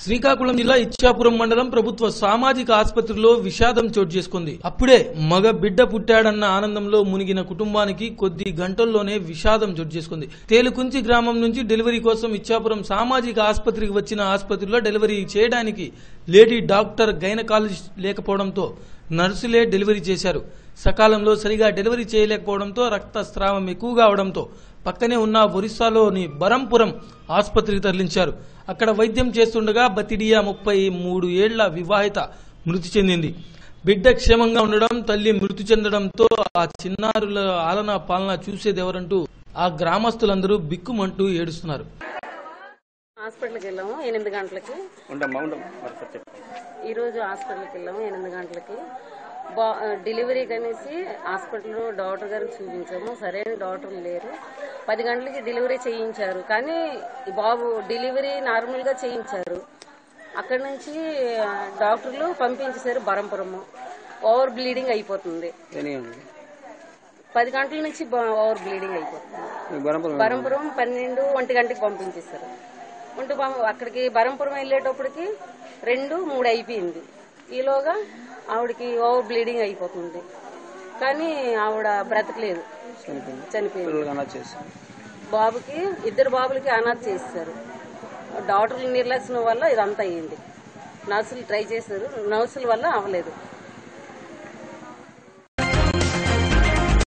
శ్రీకాకుళం జిల్లా ఇచ్చాపురం మండలం ప్రభుత్వ సామాజిక ఆసుపత్రిలో విషాదం చోటు చేసుకుంది అప్పుడే మగ బిడ్డ పుట్టాడన్న ఆనందంలో మునిగిన కుటుంబానికి కొద్ది గంటల్లోనే విషాదం చోటు చేసుకుంది తేలుకుంచి గ్రామం నుంచి డెలివరీ కోసం ఇచ్చాపురం సామాజిక ఆసుపత్రికి వచ్చిన ఆసుపత్రిలో డెలివరీ చేయడానికి లేడీ డాక్టర్ గైనకాలజిస్ట్ లేకపోవడంతో నర్సులే డెలివరీ చేశారు సకాలంలో సరిగా డెలివరీ చేయలేకపోవడంతో రక్తస్రావం ఎక్కువగా అవడంతో పక్కనే ఉన్న ఒరిస్సాలోని బరంపురం ఆసుపత్రికి తరలించారు అక్కడ వైద్యం చేస్తుండగా బతిడియా ముప్పై మూడు ఏళ్ల వివాహిత మృతి చెందింది బిడ్డ క్షేమంగా ఉండడం తల్లి మృతి చెందడంతో ఆ చిన్నారుల ఆలన పాలన చూసేదెవరంటూ ఆ గ్రామస్తులందరూ బిక్కుమంటూ ఏడుస్తున్నారు హాస్పిటల్కి వెళ్ళాము ఎనిమిది గంటలకి ఉండమ్మా ఉండమ్మా మరి చెప్పు ఈరోజు హాస్పిటల్కి వెళ్ళాము ఎనిమిది గంటలకి బా డెలివరీ కనేసి హాస్పిటల్లో డాక్టర్ గారికి చూపించాము సరైన డాక్టర్లు లేరు పది గంటలకి డెలివరీ చేయించారు కానీ ఈ బాబు డెలివరీ నార్మల్గా చేయించారు అక్కడి నుంచి ఆ, డాక్టర్లు పంపించేశారు బరంపురము ఓవర్ బ్లీడింగ్ అయిపోతుంది తెలియండి పది గంటల నుంచి బ- ఓవర్ బ్లీడింగ్ అయిపోతుంది మీ బరంపురం బరంపురం పన్నెండు ఒంటి గంటకి పంపించేశారు ఒంటి పం- అక్కడికి బరంపురం వెళ్ళేటప్పటికి రెండు మూడు అయిపోయింది ఈలోగా ఆవిడకి ఓవర్ బ్లీడింగ్ అయిపోతుంది కానీ ఆవిడ బ్రతకలేదు చనిపోయింది చనిపోయింది పిల్లలు అలా చేసి బాబుకి ఇద్దరు బాబులకి అనాథ చేశారు డాక్టర్ల నిర్లక్ష్యం వల్ల ఇదంతా అయ్యింది నర్సులు ట్రై చేశారు నర్సుల వల్ల అవ్వలేదు